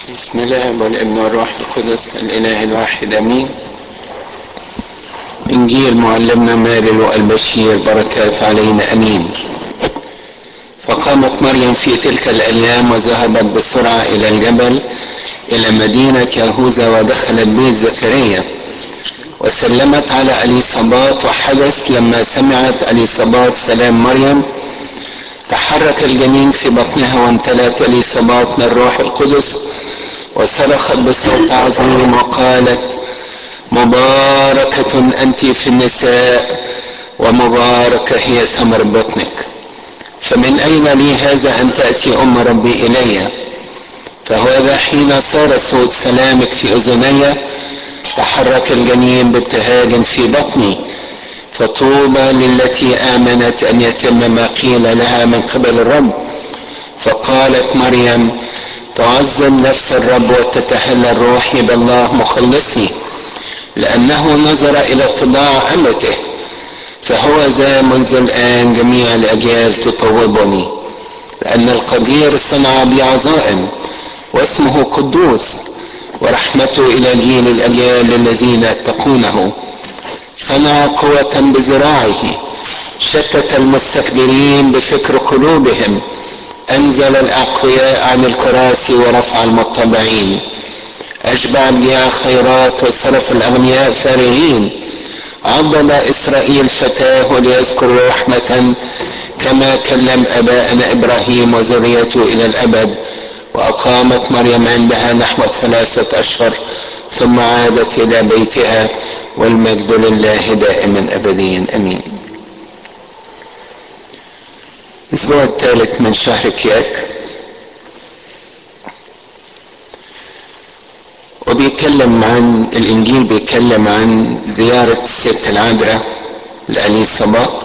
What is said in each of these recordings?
بسم الله والابن والروح القدس الاله الواحد امين انجيل معلمنا ماري البشير بركات علينا امين فقامت مريم في تلك الايام وذهبت بسرعه الى الجبل الى مدينه يهوذا ودخلت بيت زكريا وسلمت على اليصابات وحدث لما سمعت اليصابات سلام مريم تحرك الجنين في بطنها وامتلأت اليصابات من الروح القدس وصرخت بصوت عظيم وقالت مباركة أنت في النساء ومباركة هي ثمر بطنك فمن أين لي هذا أن تأتي أم ربي إلي فهذا حين صار صوت سلامك في أذني تحرك الجنين بابتهاج في بطني فطوبى للتي آمنت أن يتم ما قيل لها من قبل الرب فقالت مريم تعظم نفس الرب وتتهلل روحي بالله مخلصي لأنه نظر إلى اتضاع أمته فهو ذا منذ الآن جميع الأجيال تطوبني لأن القدير صنع بي عظائم واسمه قدوس ورحمته إلى جيل الأجيال الذين يتقونه صنع قوة بذراعه شتت المستكبرين بفكر قلوبهم أنزل الأقوياء عن الكراسي ورفع المطبعين أشبع الجياع خيرات وصرف الأغنياء فارغين عضد إسرائيل فتاه وليذكر رحمة كما كلم أباءنا إبراهيم وذريته إلى الأبد وأقامت مريم عندها نحو ثلاثة أشهر ثم عادت إلى بيتها والمجد لله دائما أبديا أمين الأسبوع الثالث من شهر كياك وبيتكلم عن الإنجيل بيتكلم عن زيارة الست العذراء لأليصابات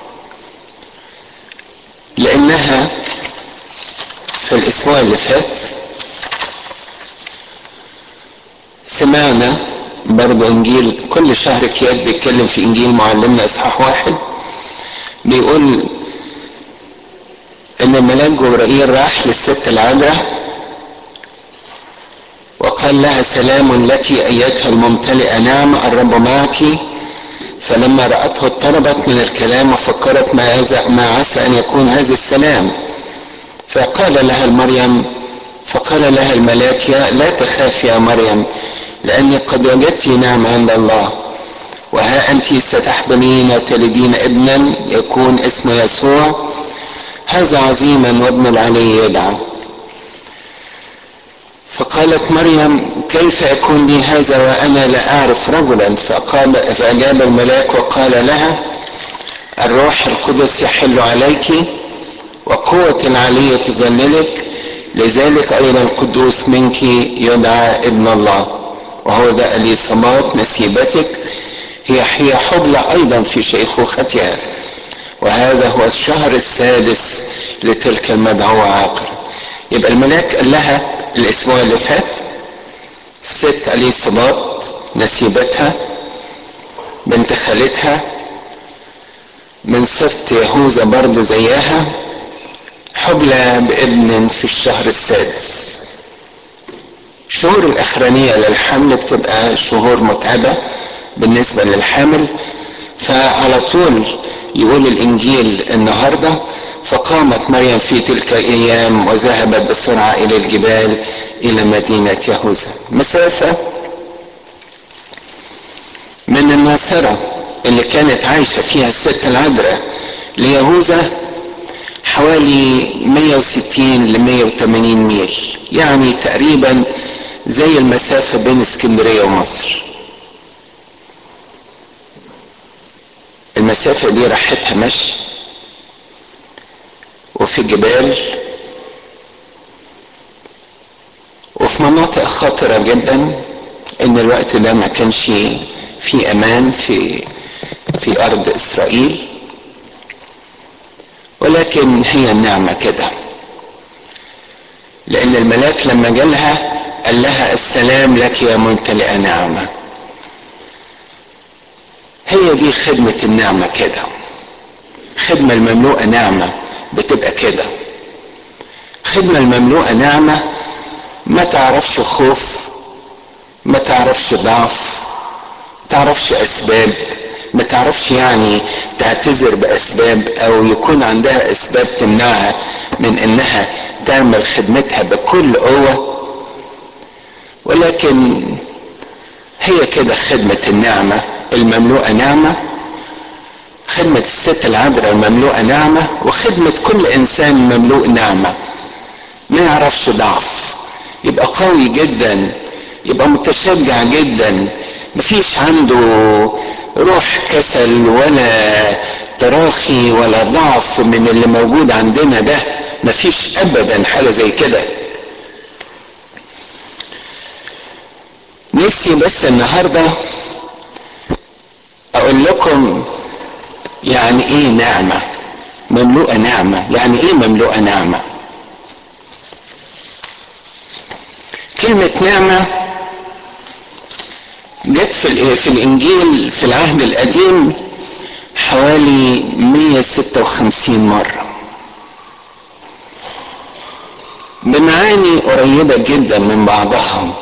لأنها في الأسبوع اللي فات سمعنا برضه إنجيل كل شهر كياك بيتكلم في إنجيل معلمنا إصحاح واحد بيقول ان الملاك جبرائيل راح للست العذراء وقال لها سلام لك ايتها الممتلئه نعمه الرب معك فلما راته اضطربت من الكلام وفكرت ما هذا ما عسى ان يكون هذا السلام فقال لها المريم فقال لها الملاك يا لا تخاف يا مريم لاني قد وجدت نعمه عند الله وها انت ستحبلين وتلدين ابنا يكون اسمه يسوع هذا عظيما وابن العلي يدعى فقالت مريم كيف يكون لي هذا وانا لا اعرف رجلا فقال فاجاب الملاك وقال لها الروح القدس يحل عليك وقوة العلي تظللك لذلك ايضا القدوس منك يدعى ابن الله وهو ده اليصامات نسيبتك هي هي حبلى ايضا في شيخوختها وهذا هو الشهر السادس لتلك المدعوة عاقرة يبقى الملاك قال لها الاسبوع اللي فات ست اليصابات نسيبتها بنت خالتها من سبت يهوذا برضه زيها حبلى بابن في الشهر السادس الشهور الاخرانية للحمل بتبقى شهور متعبة بالنسبة للحامل فعلى طول يقول الانجيل النهارده فقامت مريم في تلك الايام وذهبت بسرعه الى الجبال الى مدينه يهوذا مسافه من الناصره اللي كانت عايشه فيها الست العذراء ليهوذا حوالي 160 ل 180 ميل يعني تقريبا زي المسافه بين اسكندريه ومصر المسافة دي راحتها مشي وفي جبال وفي مناطق خطرة جدا ان الوقت ده ما كانش في امان في في ارض اسرائيل ولكن هي النعمة كده لان الملاك لما جالها قال لها السلام لك يا ممتلئة نعمه هي دي خدمة النعمة كده خدمة المملوءة نعمة بتبقى كده خدمة المملوءة نعمة ما تعرفش خوف ما تعرفش ضعف ما تعرفش اسباب ما تعرفش يعني تعتذر باسباب او يكون عندها اسباب تمنعها من انها تعمل خدمتها بكل قوه ولكن هي كده خدمه النعمه المملوءه نعمه خدمه الست العذراء المملوءه نعمه وخدمه كل انسان مملوء نعمه ما يعرفش ضعف يبقى قوي جدا يبقى متشجع جدا مفيش عنده روح كسل ولا تراخي ولا ضعف من اللي موجود عندنا ده مفيش ابدا حاجه زي كده نفسي بس النهارده اقول لكم يعني ايه نعمه مملوءه نعمه يعني ايه مملوءه نعمه كلمه نعمه جت في في الانجيل في العهد القديم حوالي 156 مره بمعاني قريبه جدا من بعضها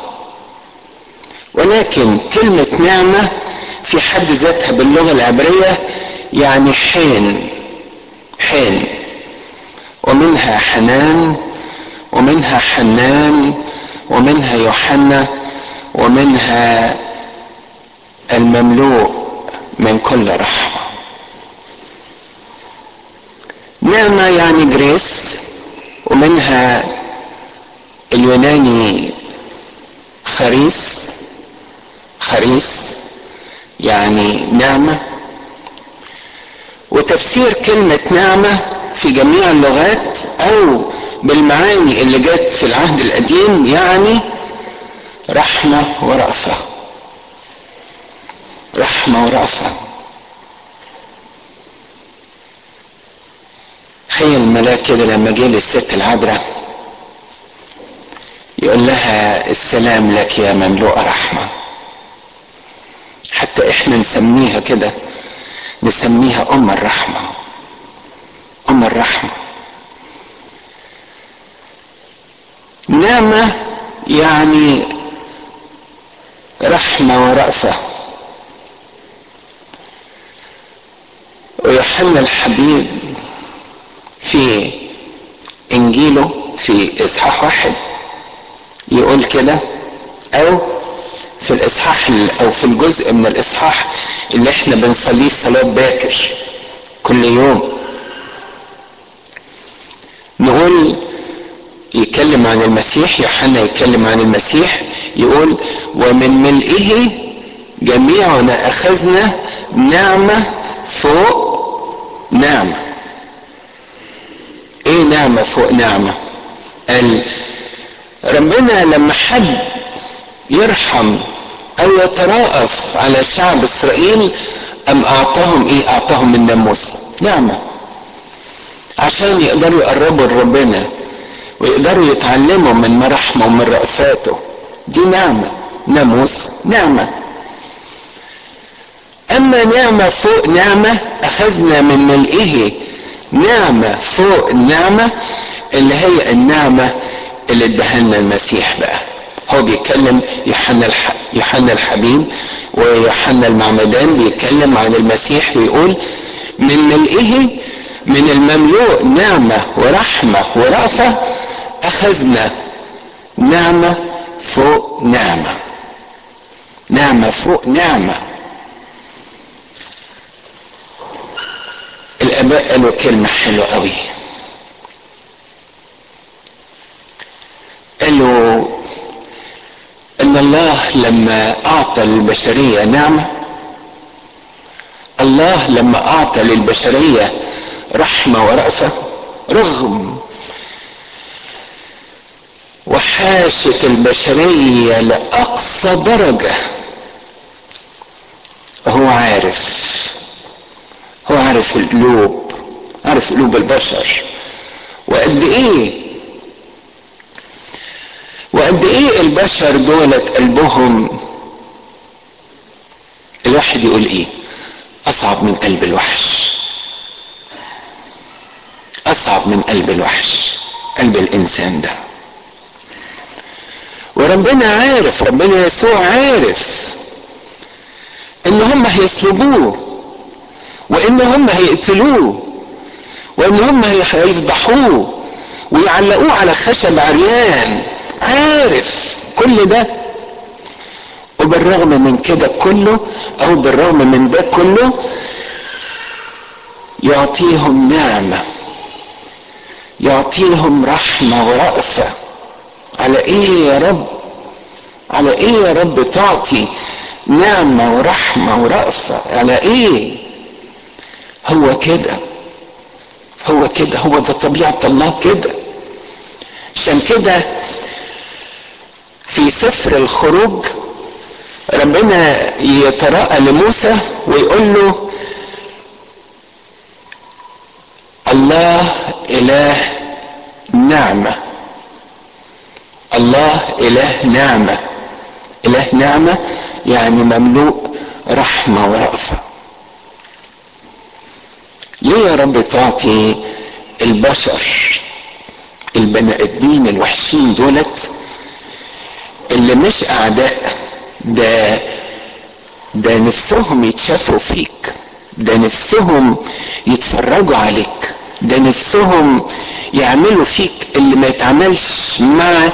ولكن كلمه نعمه في حد ذاتها باللغه العبريه يعني حين حين ومنها حنان ومنها حنان ومنها يوحنا ومنها المملوء من كل رحمه نعمه يعني جريس ومنها اليوناني خريس خريس يعني نعمه وتفسير كلمه نعمه في جميع اللغات او بالمعاني اللي جت في العهد القديم يعني رحمه ورأفه رحمه ورأفه تخيل الملاك كده لما جه للست العذراء يقول لها السلام لك يا مملوءة رحمة حتى احنا نسميها كده نسميها أم الرحمة أم الرحمة نعمة يعني رحمة ورأفة ويوحنا الحبيب في انجيله في اصحاح واحد يقول كده او في الاصحاح او في الجزء من الاصحاح اللي احنا بنصليه في صلاه باكر كل يوم نقول يتكلم عن المسيح يوحنا يتكلم عن المسيح يقول ومن ملئه جميعنا اخذنا نعمه فوق نعمه ايه نعمة فوق نعمة قال ربنا لما حب يرحم او يتراءف على شعب اسرائيل ام اعطاهم ايه اعطاهم الناموس نعمة عشان يقدروا يقربوا لربنا ويقدروا يتعلموا من مراحمه ومن رأفاته دي نعمة ناموس نعمة اما نعمة فوق نعمة اخذنا من ملئه نعمة فوق النعمة اللي هي النعمة اللي اداها لنا المسيح بقى هو بيتكلم يوحنا الح... يوحنا الحبيب ويوحنا المعمدان بيتكلم عن المسيح ويقول من ملئه من المملوء نعمة ورحمة ورأفة أخذنا نعمة فوق نعمة نعمة فوق نعمة الاباء قالوا كلمه حلوه قوي قالوا ان الله لما اعطى للبشريه نعمه الله لما اعطى للبشريه رحمه ورأفه رغم وحاشة البشرية لأقصى درجة هو عارف هو عارف القلوب عارف قلوب البشر وقد ايه وقد ايه البشر دولت قلبهم الواحد يقول ايه اصعب من قلب الوحش اصعب من قلب الوحش قلب الانسان ده وربنا عارف ربنا يسوع عارف ان هم هيسلبوه وان هم هيقتلوه وان هم هيفضحوه ويعلقوه على خشب عريان عارف كل ده وبالرغم من كده كله او بالرغم من ده كله يعطيهم نعمه يعطيهم رحمه ورأفه على ايه يا رب على ايه يا رب تعطي نعمه ورحمه ورأفه على ايه هو كده هو كده هو ده طبيعه الله كده عشان كده في سفر الخروج ربنا يتراءى لموسى ويقول له الله اله نعمه الله اله نعمه اله نعمه يعني مملوء رحمه ورأفه ليه يا رب تعطي البشر البني ادمين الوحشين دولت اللي مش اعداء ده ده نفسهم يتشافوا فيك ده نفسهم يتفرجوا عليك ده نفسهم يعملوا فيك اللي ما يتعملش مع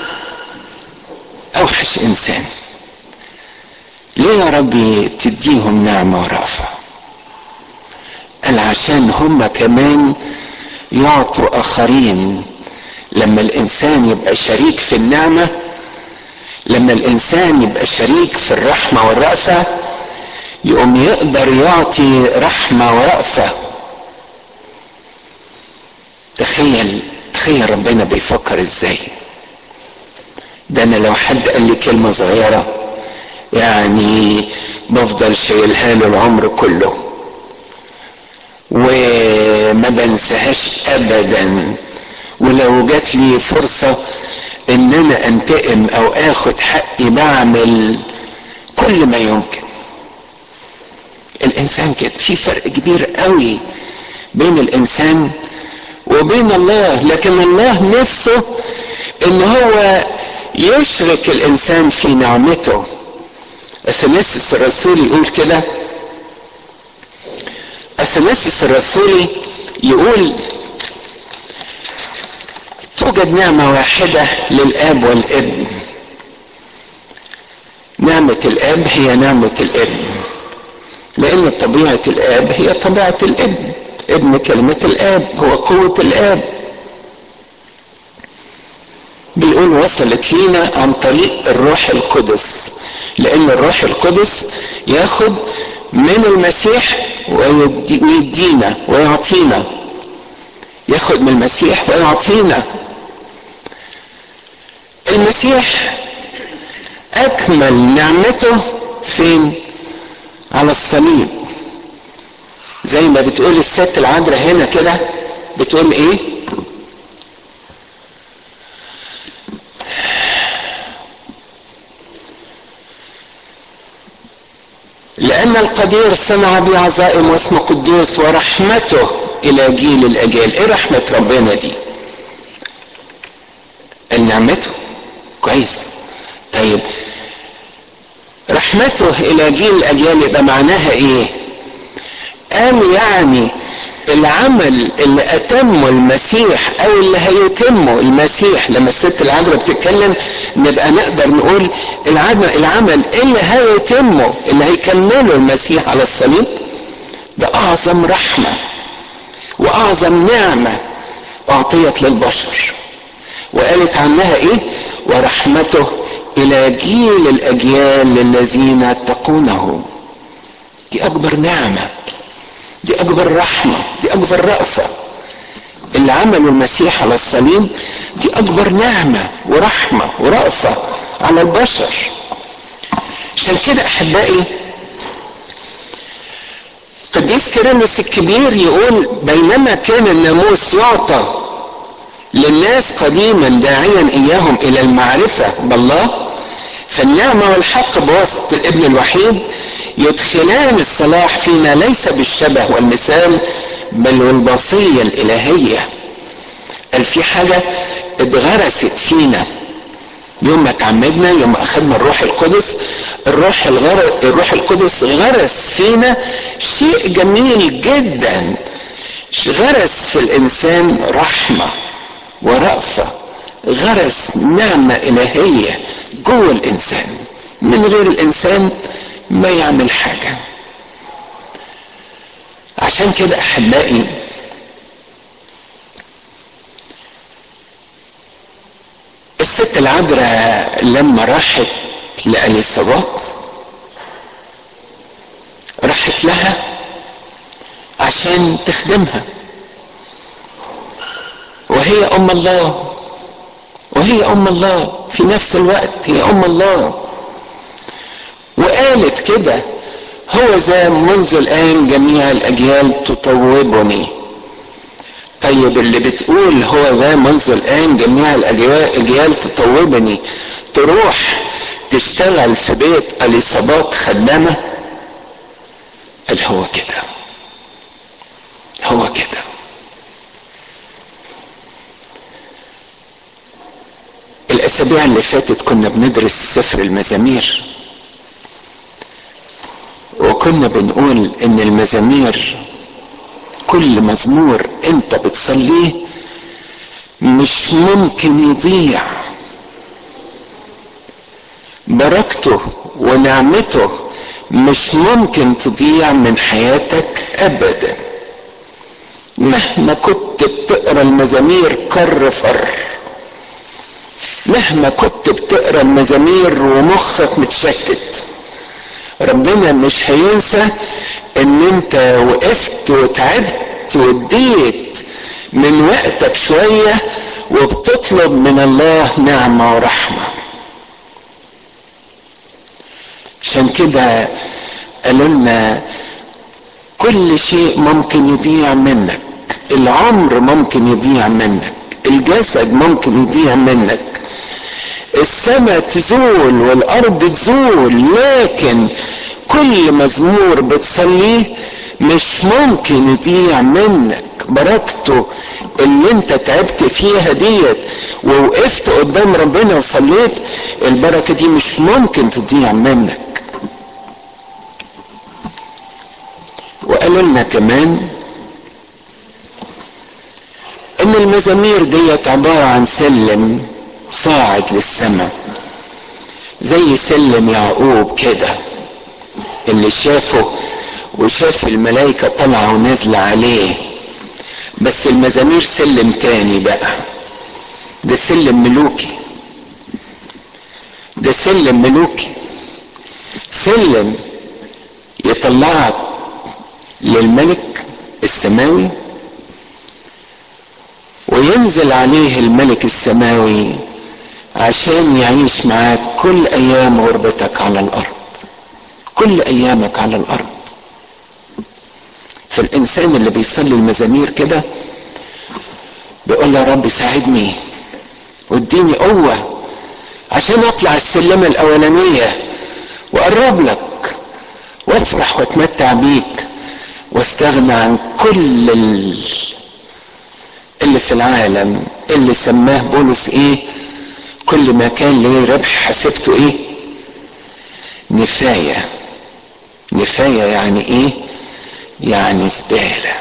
اوحش انسان ليه يا ربي تديهم نعمه ورأفه قال عشان هم كمان يعطوا اخرين لما الانسان يبقى شريك في النعمه لما الانسان يبقى شريك في الرحمه والرأفه يقوم يقدر يعطي رحمه ورأفه تخيل تخيل ربنا بيفكر ازاي ده انا لو حد قال لي كلمه صغيره يعني بفضل شايلها له العمر كله وما بنساهاش ابدا ولو جات لي فرصه ان انا انتقم او اخد حقي بعمل كل ما يمكن الانسان كده في فرق كبير قوي بين الانسان وبين الله لكن الله نفسه ان هو يشرك الانسان في نعمته اثناسيس الرسول يقول كده اثناسيس الرسولي يقول توجد نعمة واحدة للآب والابن نعمة الآب هي نعمة الابن لأن طبيعة الآب هي طبيعة الابن ابن كلمة الآب هو قوة الآب بيقول وصلت لينا عن طريق الروح القدس لأن الروح القدس ياخد من المسيح ويدينا ويعطينا ياخد من المسيح ويعطينا المسيح اكمل نعمته فين على الصليب زي ما بتقول الست العذراء هنا كده بتقول ايه لأن القدير صنع بي عزائم واسمه قدوس ورحمته إلى جيل الأجيال إيه رحمة ربنا دي نعمته كويس طيب رحمته إلى جيل الأجيال يبقى معناها إيه قال يعني العمل اللي أتمه المسيح أو اللي هيتمه المسيح لما الست العذراء بتتكلم نبقى نقدر نقول العمل, العمل اللي هيتمه اللي هيكمله المسيح على الصليب ده أعظم رحمة وأعظم نعمة أعطيت للبشر وقالت عنها إيه ورحمته إلى جيل الأجيال الذين اتقونه دي أكبر نعمة دي أكبر رحمة دي أكبر رأفة اللي عمله المسيح على الصليب دي أكبر نعمة ورحمة ورأفة على البشر عشان كده أحبائي قديس كيرلس الكبير يقول بينما كان الناموس يعطى للناس قديما داعيا اياهم الى المعرفه بالله فالنعمه والحق بواسطه الابن الوحيد يدخلان الصلاح فينا ليس بالشبه والمثال بل بالوصيه الالهيه قال في حاجه اتغرست فينا يوم ما تعمدنا يوم ما اخذنا الروح القدس الروح الغر... الروح القدس غرس فينا شيء جميل جدا غرس في الانسان رحمه ورأفه غرس نعمه الهيه جوه الانسان من غير الانسان ما يعمل حاجه عشان كده احبائي الست العذراء لما راحت لأليصابات راحت لها عشان تخدمها وهي ام الله وهي ام الله في نفس الوقت هي ام الله وقالت كده هو ذا منذ الان جميع الاجيال تطوبني طيب اللي بتقول هو ذا منذ الان جميع الاجيال تطوبني تروح تشتغل في بيت اليصابات خدامه قال هو كده هو كده الاسابيع اللي فاتت كنا بندرس سفر المزامير وكنا بنقول ان المزامير كل مزمور انت بتصليه مش ممكن يضيع بركته ونعمته مش ممكن تضيع من حياتك ابدا مهما كنت بتقرا المزامير كر فر مهما كنت بتقرا المزامير ومخك متشتت ربنا مش هينسى ان انت وقفت وتعبت واديت من وقتك شوية وبتطلب من الله نعمة ورحمة عشان كده قالوا لنا كل شيء ممكن يضيع منك العمر ممكن يضيع منك الجسد ممكن يضيع منك السماء تزول والارض تزول لكن كل مزمور بتصليه مش ممكن يضيع منك بركته اللي انت تعبت فيها ديت ووقفت قدام ربنا وصليت البركه دي مش ممكن تضيع منك وقالوا لنا كمان ان المزامير ديت عباره عن سلم صاعد للسماء زي سلم يعقوب كده اللي شافه وشاف الملائكة طالعة ونازلة عليه بس المزامير سلم تاني بقى ده سلم ملوكي ده سلم ملوكي سلم يطلعك للملك السماوي وينزل عليه الملك السماوي عشان يعيش معاك كل ايام غربتك على الارض كل ايامك على الارض فالانسان اللي بيصلي المزامير كده بيقول يا رب ساعدني واديني قوة عشان اطلع السلمة الاولانية واقرب لك وافرح واتمتع بيك واستغنى عن كل اللي في العالم اللي سماه بولس ايه كل ما كان ليه ربح حسبته ايه نفاية نفاية يعني ايه يعني زبالة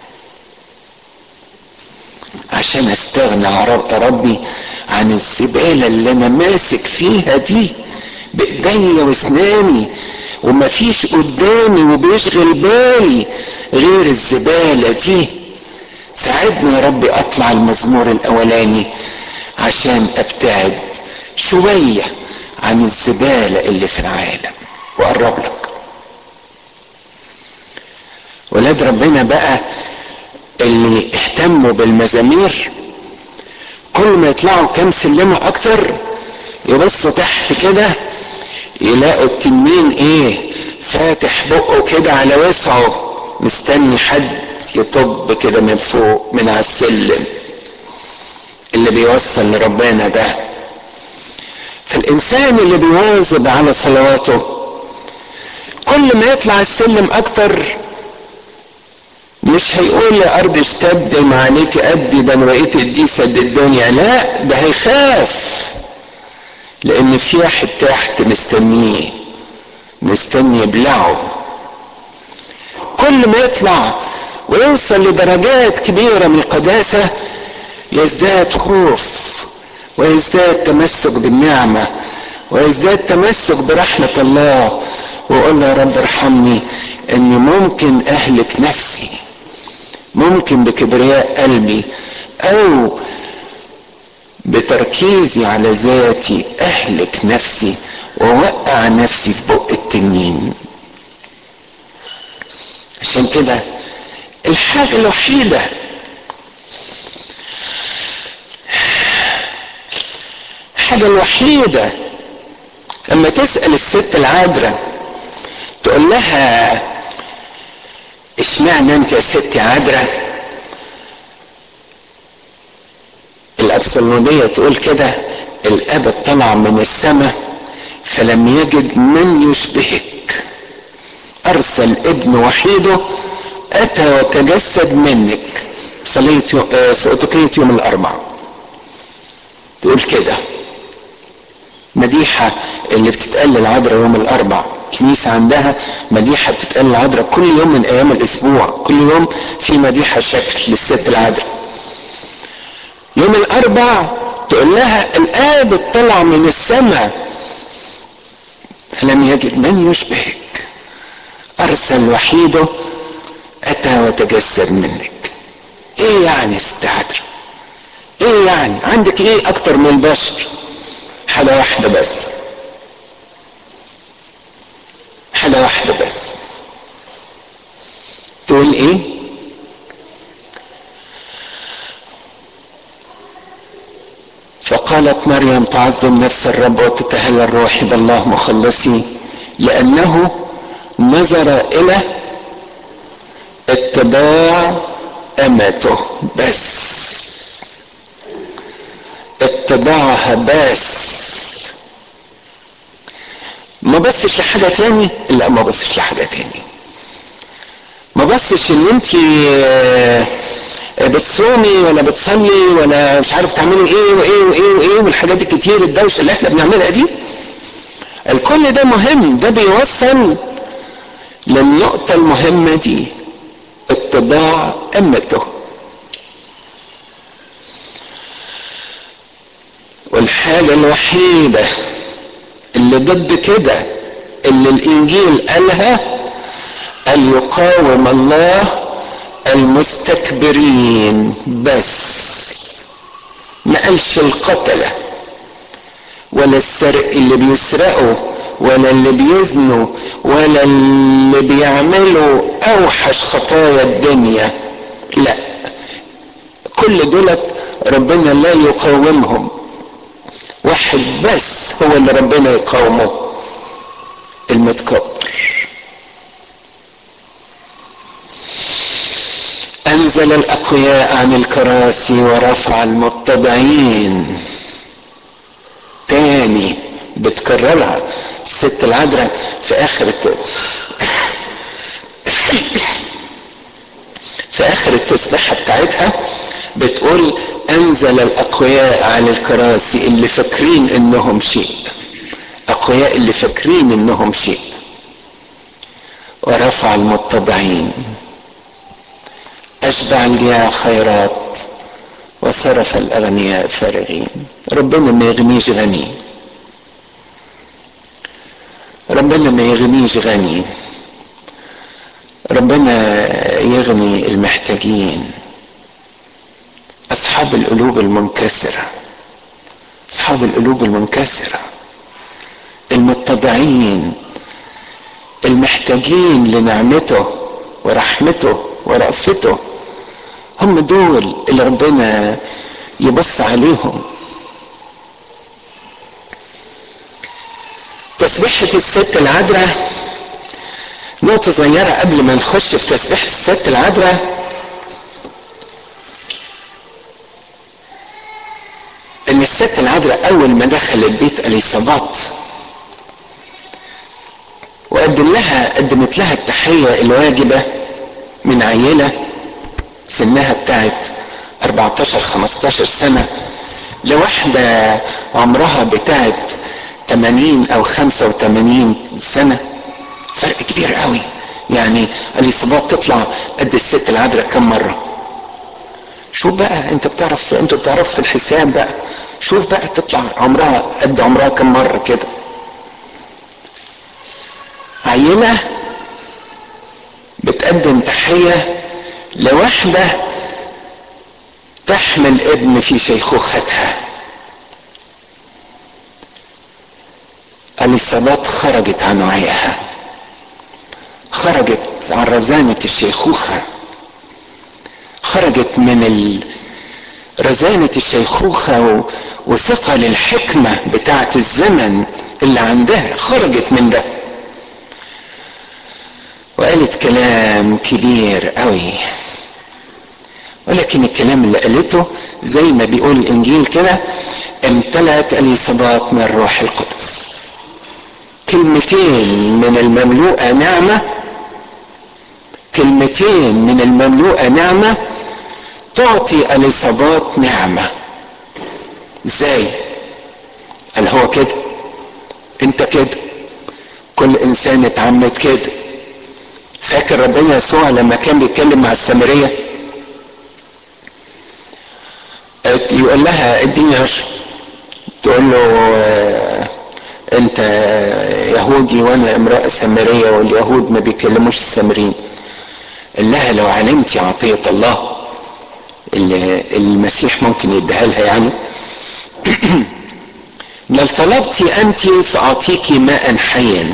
عشان استغنى يا ربي عن الزبالة اللي انا ماسك فيها دي بايديا واسناني ومفيش قدامي وبيشغل بالي غير الزبالة دي ساعدني يا ربي اطلع المزمور الاولاني عشان ابتعد شوية عن الزبالة اللي في العالم واقرب لك ولاد ربنا بقى اللي اهتموا بالمزامير كل ما يطلعوا كام سلمة اكتر يبصوا تحت كده يلاقوا التنين ايه فاتح بقه كده على وسعه مستني حد يطب كده من فوق من على السلم اللي بيوصل لربنا ده فالانسان اللي بيواظب على صلواته كل ما يطلع السلم اكتر مش هيقول يا ارض اشتد ما عليك قدي ده انا بقيت ادي سد الدنيا لا ده هيخاف لان في واحد تحت مستنيه مستني يبلعه كل ما يطلع ويوصل لدرجات كبيره من القداسه يزداد خوف ويزداد تمسك بالنعمه ويزداد تمسك برحمه الله ويقول له يا رب ارحمني اني ممكن اهلك نفسي ممكن بكبرياء قلبي او بتركيزي على ذاتي اهلك نفسي واوقع نفسي في بق التنين عشان كده الحاجه الوحيده الحاجه الوحيده لما تسال الست العذراء تقول لها اشمعنى انت يا ستي عذراء الابصلموديه تقول كده الاب طلع من السماء فلم يجد من يشبهك ارسل ابن وحيده اتى وتجسد منك صلية سؤتكية يوم الاربعاء تقول كده مديحة اللي بتتقال للعذراء يوم الاربع كنيسة عندها مديحة بتتقال للعذراء كل يوم من ايام الاسبوع كل يوم في مديحة شكل للست العذراء يوم الاربع تقول لها الاب اطلع من السماء فلم يجد من يشبهك ارسل وحيده اتى وتجسد منك ايه يعني ست عذراء ايه يعني عندك ايه اكتر من البشر حاجه واحده بس حاجه واحده بس تقول ايه فقالت مريم تعظم نفس الرب وتتهلل روحي بالله مخلصي لانه نظر الى اتباع امته بس اتباعها بس ما بصش لحاجه تاني لا ما بصش لحاجه تاني ما بصش ان انت بتصومي ولا بتصلي ولا مش عارف تعملي ايه وايه وايه وايه والحاجات الكتير الدوشه اللي احنا بنعملها دي الكل ده مهم ده بيوصل للنقطة المهمة دي اتباع أمته والحاجة الوحيدة اللي ضد كده اللي الإنجيل قالها أن يقاوم الله المستكبرين بس ما قالش القتلة ولا السرق اللي بيسرقوا ولا اللي بيزنوا ولا اللي بيعملوا اوحش خطايا الدنيا لا كل دولت ربنا لا يقاومهم واحد بس هو اللي ربنا يقاومه المتكبر انزل الاقوياء عن الكراسي ورفع المتضعين تاني بتكررها الست العذراء في اخر الت... في اخر التسبيحه بتاعتها بتقول انزل الاقوياء عن الكراسي اللي فاكرين انهم شيء اقوياء اللي فاكرين انهم شيء ورفع المتضعين اشبع الجياع خيرات وصرف الاغنياء فارغين ربنا ما يغنيش غني ربنا ما يغنيش غني ربنا يغني المحتاجين اصحاب القلوب المنكسره اصحاب القلوب المنكسره المتضعين المحتاجين لنعمته ورحمته ورأفته هم دول اللي ربنا يبص عليهم تسبيحة الست العذراء نقطة صغيرة قبل ما نخش في تسبيحة الست العذراء ان الست العذراء اول ما دخلت بيت اليصابات وقدم لها قدمت لها التحية الواجبة من عيلة سنها بتاعت 14 15 سنة لواحدة عمرها بتاعت 80 او 85 سنة فرق كبير قوي يعني اليصابات تطلع قد الست العذراء كم مرة شوف بقى انت بتعرف انتوا بتعرفوا في الحساب بقى شوف بقى تطلع عمرها قد عمرها كم مرة كده عيلة بتقدم تحية لواحدة تحمل ابن في شيخوختها اليصابات خرجت عن وعيها خرجت عن رزانة الشيخوخة خرجت من ال... رزانة الشيخوخة وثقل الحكمة بتاعت الزمن اللي عندها خرجت من ده وقالت كلام كبير قوي ولكن الكلام اللي قالته زي ما بيقول الانجيل كده امتلأت اليصابات من الروح القدس كلمتين من المملوءة نعمة كلمتين من المملوءة نعمة تعطي اليصابات نعمة ازاي قال هو كده انت كده كل انسان اتعمد كده فاكر ربنا يسوع لما كان بيتكلم مع السامريه يقول لها اديني اشرب تقول له آه انت يهودي وانا امراه سامريه واليهود ما بيكلموش السامريين قال لها لو علمتي عطيه الله اللي المسيح ممكن يديها لها يعني بل طلبتي انت فاعطيك ماء حيا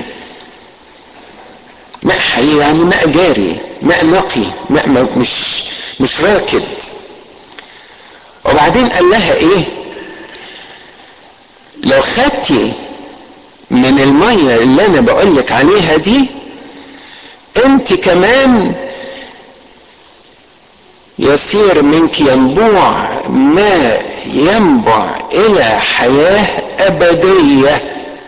ماء حي يعني ماء جاري ماء نقي ماء مش مش راكد وبعدين قال لها ايه لو خدتي من المية اللي انا بقولك عليها دي انت كمان يصير منك ينبوع ماء ينبع الى حياة ابدية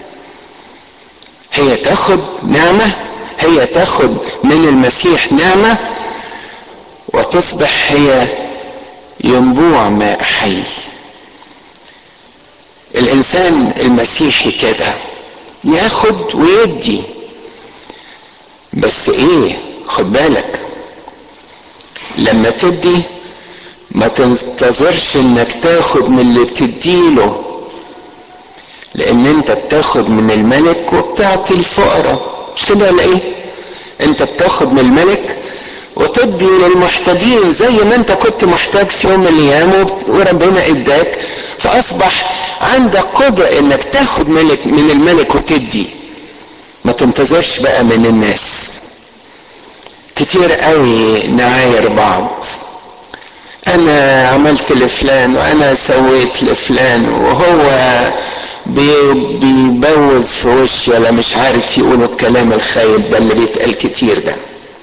هي تاخد نعمة هي تاخد من المسيح نعمة وتصبح هي ينبوع ماء حي الانسان المسيحي كده ياخد ويدي بس ايه خد بالك لما تدي ما تنتظرش انك تاخد من اللي بتديله لان انت بتاخد من الملك وبتعطي الفقراء مش كده ولا ايه انت بتاخد من الملك وتدي للمحتاجين زي ما انت كنت محتاج في يوم من الايام وربنا اداك فاصبح عندك قدرة انك تاخد ملك من الملك وتدي ما تنتظرش بقى من الناس كتير قوي نعاير بعض انا عملت لفلان وانا سويت لفلان وهو بيبوز في وشي ولا مش عارف يقولوا الكلام الخايب ده اللي بيتقال كتير ده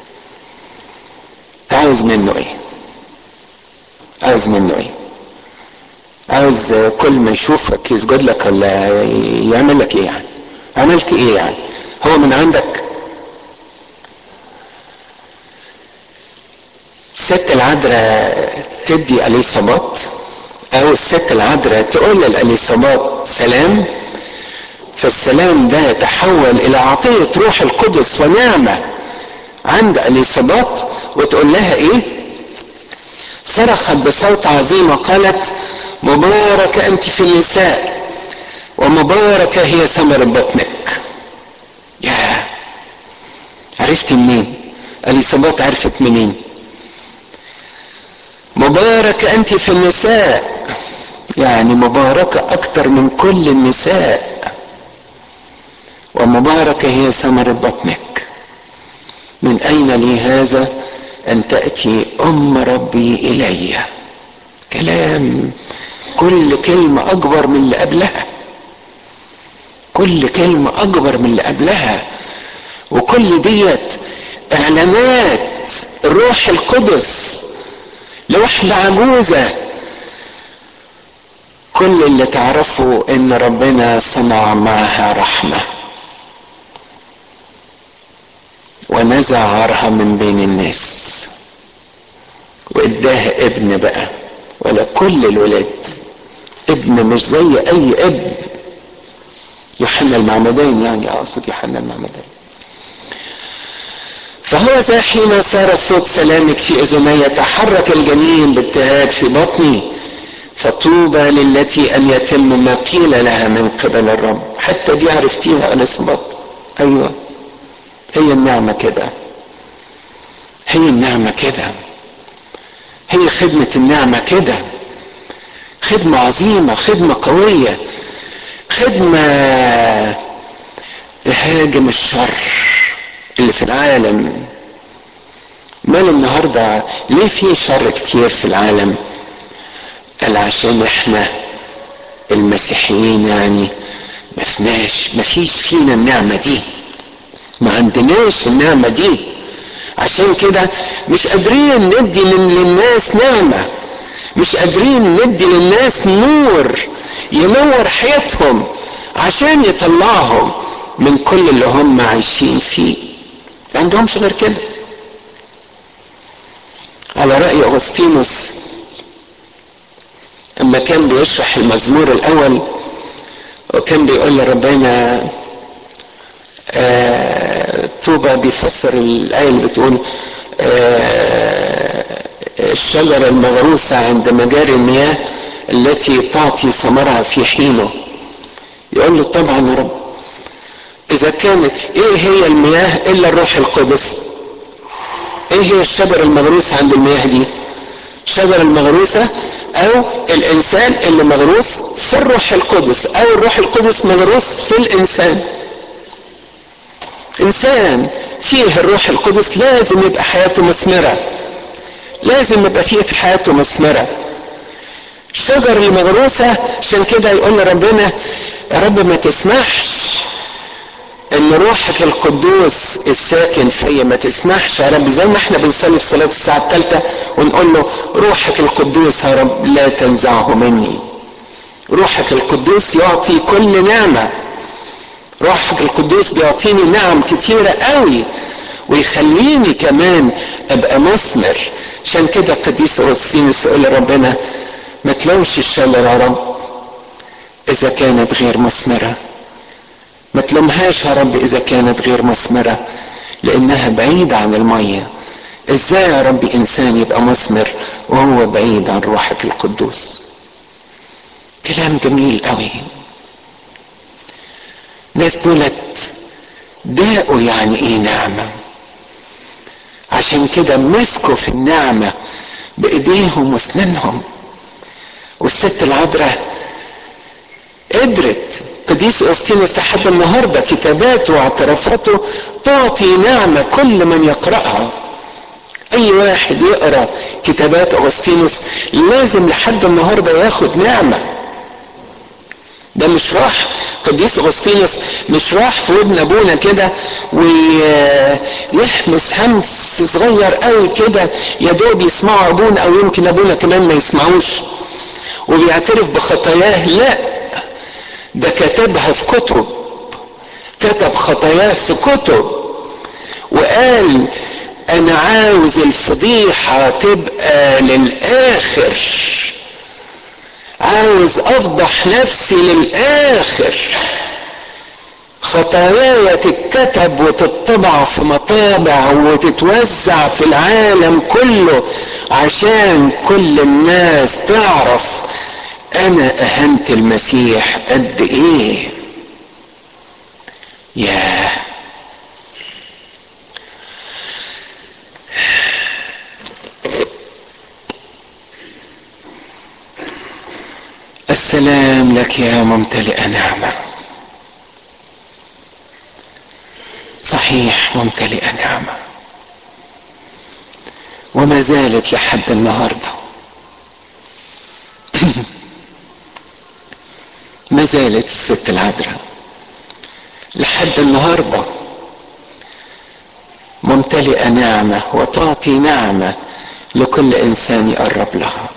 عاوز منه ايه عاوز منه ايه عاوز كل ما يشوفك يسجد لك ولا يعمل لك ايه يعني عملت ايه يعني هو من عندك الست العذراء تدي اليصابات او الست العذراء تقول للاليصابات سلام فالسلام ده يتحول الى عطية روح القدس ونعمة عند اليصابات وتقول لها ايه صرخت بصوت عظيم وقالت مباركة انت في النساء ومباركة هي ثمر بطنك يا عرفت منين اليصابات عرفت منين مباركة انت في النساء يعني مباركة اكتر من كل النساء ومباركة هي ثمرة بطنك من اين لي هذا ان تأتي ام ربي الي كلام كل كلمة اكبر من اللي قبلها كل كلمة اكبر من اللي قبلها وكل ديت اعلانات الروح القدس لوحدة عجوزة كل اللي تعرفه ان ربنا صنع معها رحمة ونزع عارها من بين الناس واداها ابن بقى ولا كل الولاد ابن مش زي اي ابن يوحنا المعمدان يعني اقصد يوحنا المعمدان فهو ذا حين صار صوت سلامك في اذني تحرك الجنين بابتهاج في بطني فطوبى للتي ان يتم ما قيل لها من قبل الرب حتى دي عرفتيها اليصابات ايوه هي النعمه كده هي النعمه كده هي خدمه النعمه كده خدمه عظيمه خدمه قويه خدمه تهاجم الشر اللي في العالم مال النهارده ليه في شر كتير في العالم قال عشان احنا المسيحيين يعني ما فيناش ما فيش فينا النعمة دي ما عندناش النعمة دي عشان كده مش قادرين ندي للناس نعمة مش قادرين ندي للناس نور ينور حياتهم عشان يطلعهم من كل اللي هم عايشين فيه ما عندهمش غير كده على رأي أغسطينوس اما كان بيشرح المزمور الاول وكان بيقول لربنا آه توبة بيفسر الآية اللي بتقول آه الشجرة المغروسة عند مجاري المياه التي تعطي ثمرها في حينه يقول له طبعا يا رب إذا كانت إيه هي المياه إلا الروح القدس إيه هي الشجرة المغروسة عند المياه دي الشجرة المغروسة او الانسان اللي مغروس في الروح القدس او الروح القدس مغروس في الانسان انسان فيه الروح القدس لازم يبقى حياته مثمره لازم يبقى فيه في حياته مثمره الشجر اللي مغروسه عشان كده يقول لربنا يا رب ما تسمحش ان روحك القدوس الساكن فيا ما تسمحش يا رب زي ما احنا بنصلي في صلاه الساعه الثالثه ونقول له روحك القدوس يا رب لا تنزعه مني روحك القدوس يعطي كل نعمه روحك القدوس بيعطيني نعم كتيره قوي ويخليني كمان ابقى مثمر عشان كده قديس اغسطينوس يقول لربنا ما تلومش الشجره يا رب اذا كانت غير مثمره ما تلومهاش يا رب اذا كانت غير مثمره لانها بعيده عن الميه ازاي يا رب انسان يبقى مثمر وهو بعيد عن روحك القدوس كلام جميل قوي ناس دولت داقوا يعني ايه نعمه عشان كده مسكوا في النعمه بايديهم واسنانهم والست العذراء قدرت قديس أوستينوس لحد النهارده كتاباته واعترافاته تعطي نعمه كل من يقراها اي واحد يقرا كتابات اغسطينوس لازم لحد النهارده ياخد نعمه ده مش راح قديس اغسطينوس مش راح في ودن ابونا كده ويحمس همس صغير قوي كده يا دوب يسمعوا ابونا او يمكن ابونا كمان ما يسمعوش وبيعترف بخطاياه لا ده كتبها في كتب كتب خطاياه في كتب وقال انا عاوز الفضيحة تبقى للاخر عاوز افضح نفسي للاخر خطاياي تتكتب وتطبع في مطابع وتتوزع في العالم كله عشان كل الناس تعرف انا اهنت المسيح قد ايه ياه السلام لك يا ممتلئ نعمه صحيح ممتلئه نعمه وما زالت لحد النهارده ما زالت الست العذراء لحد النهارده ممتلئه نعمه وتعطي نعمه لكل انسان يقرب لها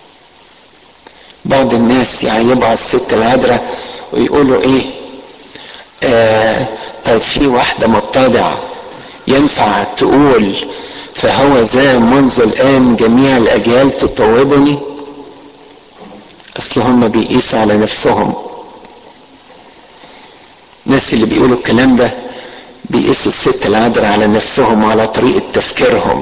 بعض الناس يعيبوا على الست العذراء ويقولوا ايه آه طيب في واحدة متضعة ينفع تقول فهو ذا منذ الآن جميع الأجيال تطوبني أصل هم بيقيسوا على نفسهم الناس اللي بيقولوا الكلام ده بيقيسوا الست العذراء على نفسهم وعلى طريقة تفكيرهم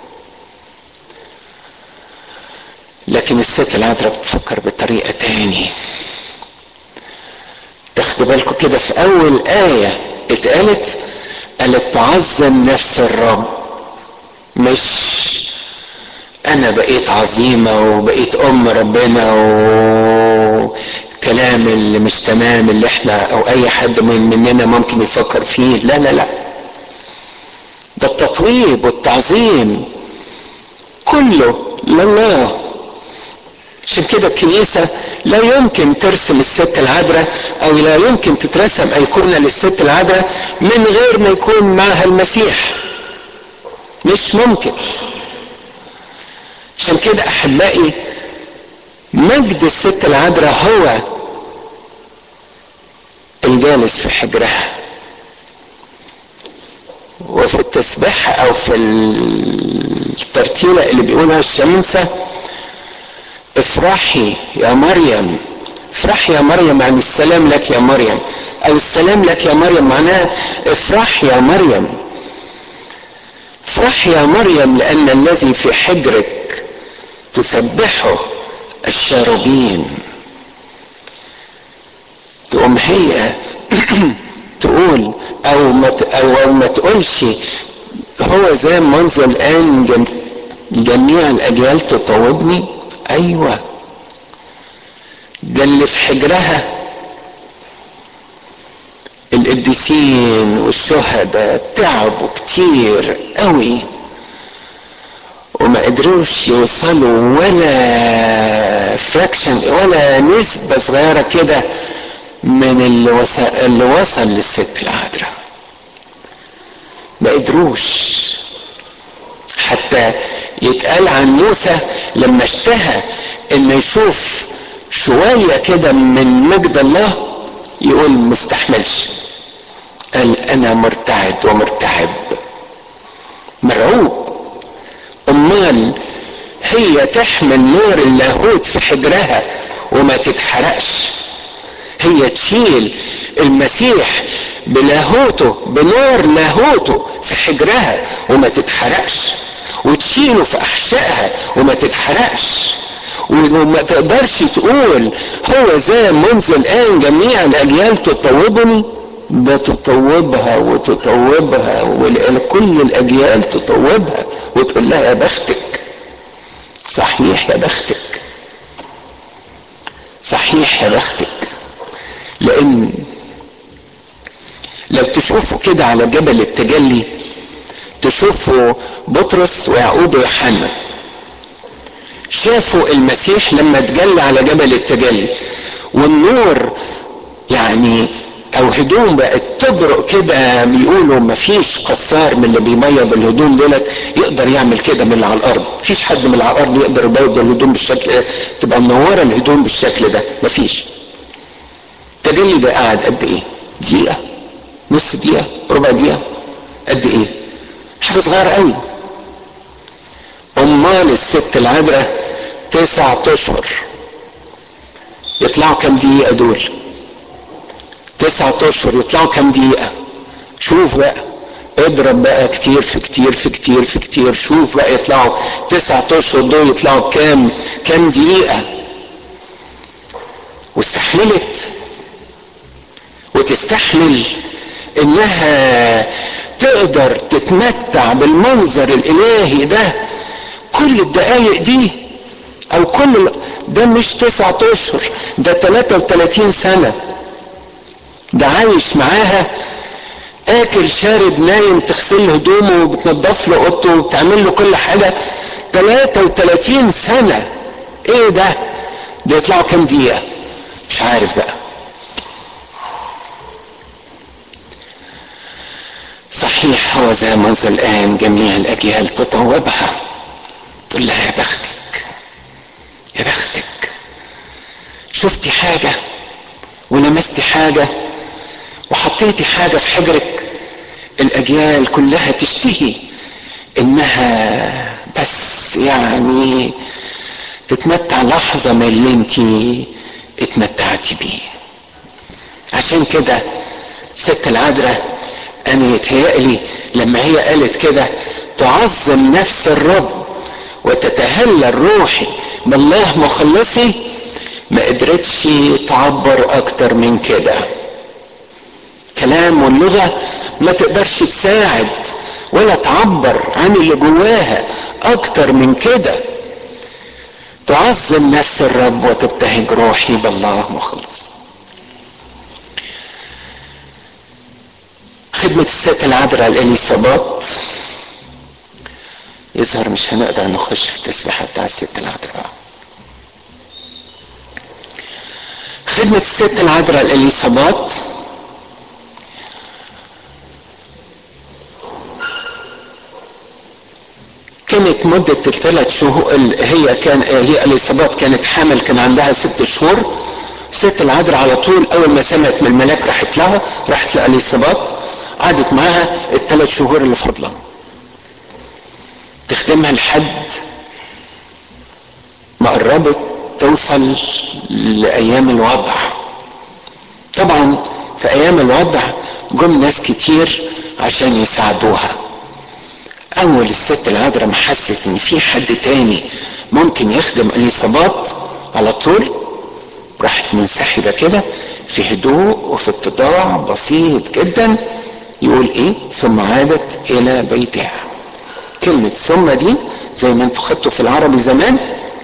لكن الست العذراء بتفكر بطريقة تاني تاخدوا بالكم كده في أول آية اتقالت قالت تعظم نفس الرب مش أنا بقيت عظيمة وبقيت أم ربنا وكلام اللي مش تمام اللي احنا أو أي حد من مننا ممكن يفكر فيه لا لا لا ده التطويب والتعظيم كله لله عشان كده الكنيسة لا يمكن ترسم الست العذراء أو لا يمكن تترسم أيقونة للست العذراء من غير ما يكون معها المسيح مش ممكن عشان كده أحبائي مجد الست العذراء هو الجالس في حجرها وفي التسبيح او في الترتيلة اللي بيقولها الشمسة افرحي يا مريم افرحي يا مريم عن السلام لك يا مريم او السلام لك يا مريم معناها افرحي يا مريم افرحي يا مريم لان الذي في حجرك تسبحه الشاربين تقوم هي تقول او ما او ما تقولش هو زي منذ الان جم جميع الاجيال تطوبني ايوه ده اللي في حجرها القديسين والشهداء تعبوا كتير قوي وما قدروش يوصلوا ولا فراكشن ولا نسبة صغيرة كده من اللي وصل, اللي وصل للست العذراء ما قدروش حتى يتقال عن موسى لما اشتهى انه يشوف شوية كده من مجد الله يقول مستحملش قال انا مرتعد ومرتعب مرعوب امال هي تحمل نور اللاهوت في حجرها وما تتحرقش هي تشيل المسيح بلاهوته بنور لاهوته في حجرها وما تتحرقش وتشيله في احشائها وما تتحرقش وما تقدرش تقول هو زي منذ الان جميع الاجيال تطوبني ده تطوبها وتطوبها وكل الاجيال تطوبها وتقول لها يا بختك صحيح يا بختك صحيح يا بختك لان لو تشوفوا كده على جبل التجلي تشوفوا بطرس ويعقوب ويوحنا شافوا المسيح لما تجلى على جبل التجلي والنور يعني او هدوم بقت تبرق كده بيقولوا ما فيش قصار من اللي بيميض الهدوم دولت يقدر يعمل كده من اللي على الارض مفيش حد من اللي على الارض يقدر يبيض الهدوم بالشكل تبقى منوره الهدوم بالشكل ده مفيش التجلي ده قاعد قد ايه دقيقه نص دقيقه ربع دقيقه قد ايه حاجه صغيره قوي امال الست العذراء تسعة اشهر يطلعوا كام دقيقه دول تسعة اشهر يطلعوا كام دقيقة شوف بقى اضرب بقى كتير في كتير في كتير في كتير شوف بقى يطلعوا تسعة اشهر دول يطلعوا كام كام دقيقة واستحملت وتستحمل انها تقدر تتمتع بالمنظر الالهي ده كل الدقايق دي او كل ده مش تسعة اشهر ده 33 سنه ده عايش معاها اكل شارب نايم تغسل له هدومه وبتنضف له اوضته وبتعمل له كل حاجه 33 سنه ايه ده ده يطلعوا كام دقيقه مش عارف بقى صحيح هو زي منذ الان جميع الاجيال تطوبها تقول لها يا بختك يا بختك شفتي حاجه ولمستي حاجه وحطيتي حاجة في حجرك الأجيال كلها تشتهي إنها بس يعني تتمتع لحظة من اللي انت اتمتعتي بيه عشان كده الست العذراء انا يتهيألي لما هي قالت كده تعظم نفس الرب وتتهلل روحي بالله مخلصي ما قدرتش تعبر اكتر من كده كلام واللغة ما تقدرش تساعد ولا تعبر عن اللي جواها اكتر من كده تعظم نفس الرب وتبتهج روحي بالله مخلص خدمة الست العذراء الإليصابات يظهر مش هنقدر نخش في التسبيحة بتاع الست العذراء خدمة الست العذراء الإليصابات كانت مدة الثلاث شهور هي كان هي اليصابات كانت حامل كان عندها ست شهور ست العذراء على طول اول ما سمعت من الملاك راحت لها راحت لاليصابات قعدت معاها الثلاث شهور اللي فاضله تخدمها لحد ما قربت توصل لايام الوضع طبعا في ايام الوضع جم ناس كتير عشان يساعدوها اول الست العذراء ما حست ان في حد تاني ممكن يخدم اليصابات على طول راحت منسحبه كده في هدوء وفي اتضاع بسيط جدا يقول ايه ثم عادت الى بيتها كلمة ثم دي زي ما انتوا خدتوا في العربي زمان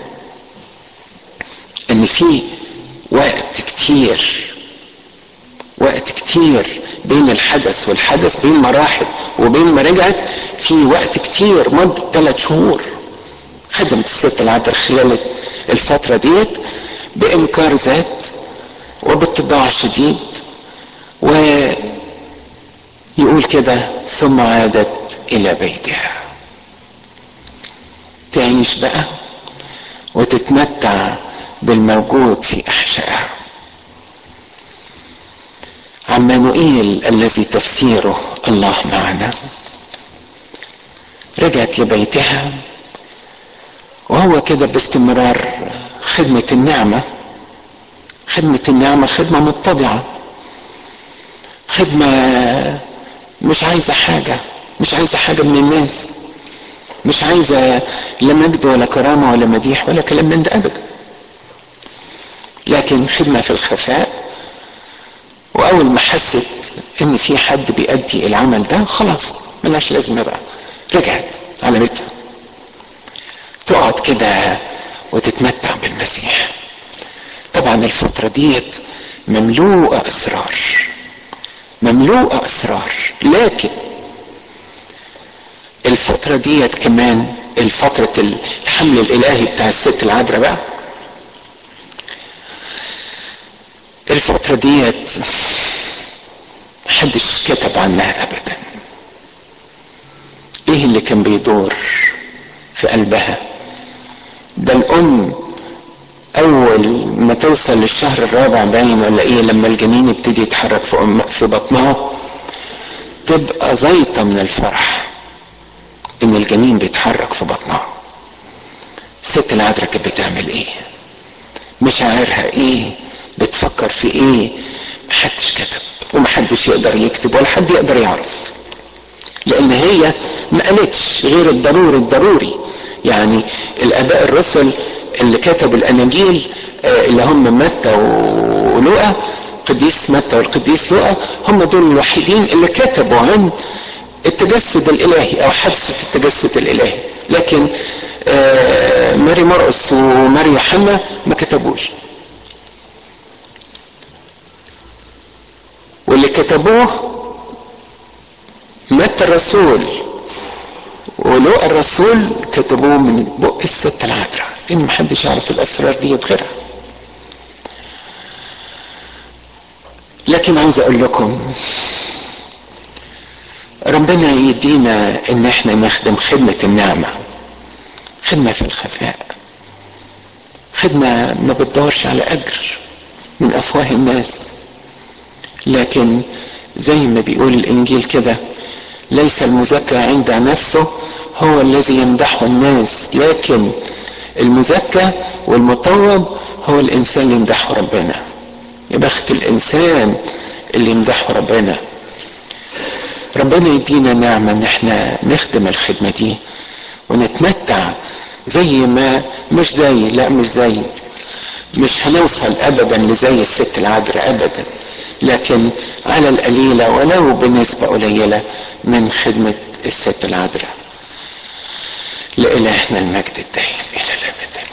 ان في وقت كتير وقت كتير بين الحدث والحدث بين مراحل وبين ما رجعت في وقت كتير مدة ثلاث شهور خدمت الست العذراء خلال الفترة ديت بإنكار ذات وباتباع شديد ويقول كده ثم عادت إلى بيتها تعيش بقى وتتمتع بالموجود في أحشائها عمانوئيل الذي تفسيره الله معنا رجعت لبيتها وهو كده باستمرار خدمة النعمة خدمة النعمة خدمة متضعة خدمة مش عايزة حاجة مش عايزة حاجة من الناس مش عايزة لا مجد ولا كرامة ولا مديح ولا كلام من ده أبدا لكن خدمة في الخفاء واول ما حست ان في حد بيأدي العمل ده خلاص ملهاش لازمه بقى رجعت على بيتها تقعد كده وتتمتع بالمسيح طبعا الفترة ديت مملوءة أسرار مملوءة أسرار لكن الفترة ديت كمان الفترة الحمل الإلهي بتاع الست العذراء بقى الفترة ديت محدش كتب عنها ابدا ايه اللي كان بيدور في قلبها ده الام اول ما توصل للشهر الرابع باين ولا ايه لما الجنين يبتدي يتحرك في أم في بطنها تبقى زيطة من الفرح ان الجنين بيتحرك في بطنها الست العذراء كانت بتعمل ايه مشاعرها ايه بتفكر في ايه محدش كتب ومحدش يقدر يكتب ولا حد يقدر يعرف لان هي ما قالتش غير الضروري الضروري يعني الاباء الرسل اللي كتبوا الاناجيل اللي هم متى ولوقا قديس متى والقديس لوقا هم دول الوحيدين اللي كتبوا عن التجسد الالهي او حادثه التجسد الالهي لكن ماري مرقس وماري يوحنا ما كتبوش واللي كتبوه متى الرسول ولوقا الرسول كتبوه من بق الست العذراء لان محدش يعرف الاسرار دي غيرها لكن عاوز اقول لكم ربنا يدينا ان احنا نخدم خدمة النعمة خدمة في الخفاء خدمة ما بتدورش على اجر من افواه الناس لكن زي ما بيقول الانجيل كده ليس المزكى عند نفسه هو الذي يمدحه الناس لكن المزكى والمطوب هو الانسان اللي يمدحه ربنا يا بخت الانسان اللي يمدحوا ربنا ربنا يدينا نعمة ان احنا نخدم الخدمة دي ونتمتع زي ما مش زي لا مش زي مش هنوصل ابدا لزي الست العذراء ابدا لكن على القليلة ولو بنسبة قليلة من خدمة الست العذراء لإلهنا المجد الدائم إلى الأبد